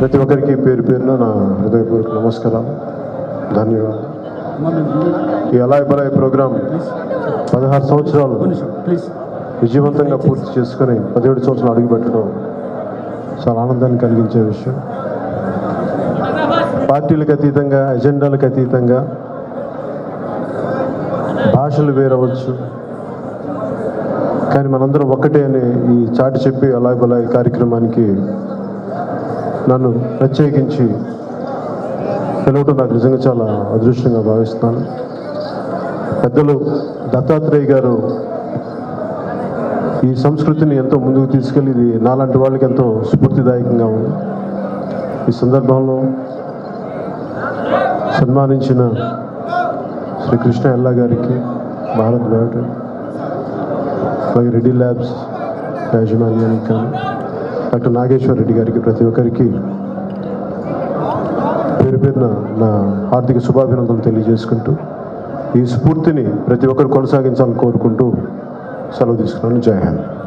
ప్రతి ఒక్కరికి పేరు పేరున నా హృదయపూర్వక నమస్కారం ధన్యవాదాలు ఈ అలాయ్ బలాయ్ ప్రోగ్రాం పదహారు సంవత్సరాలు ప్లీజ్ విజయవంతంగా పూర్తి చేసుకొని పదిహేడు సంవత్సరాలు అడుగుపెట్టడం చాలా ఆనందాన్ని కలిగించే విషయం పార్టీలకు అతీతంగా ఎజెండాలకు అతీతంగా భాషలు వేరవచ్చు కానీ మనందరం ఒక్కటే అని ఈ చాటి చెప్పి అలాయ్ బలాయ్ కార్యక్రమానికి నన్ను ప్రత్యేకించి పిలవటం నాకు నిజంగా చాలా అదృష్టంగా భావిస్తున్నాను పెద్దలు దత్తాత్రేయ గారు ఈ సంస్కృతిని ఎంతో ముందుకు తీసుకెళ్ళి ఇది నాలాంటి వాళ్ళకి ఎంతో స్ఫూర్తిదాయకంగా ఉంది ఈ సందర్భంలో సన్మానించిన శ్రీ కృష్ణ ఎల్లా గారికి భారత్ బయోటెక్ అలాగే రెడ్డి ల్యాబ్స్ యాజమాన్యానికి కానీ డాక్టర్ నాగేశ్వర్ రెడ్డి గారికి ప్రతి ఒక్కరికి పేరు పేరున నా ఆర్థిక శుభాభినందనలు తెలియజేసుకుంటూ ఈ స్ఫూర్తిని ప్రతి ఒక్కరు కొనసాగించాలని కోరుకుంటూ సెలవు తీసుకున్నాను జై హింద్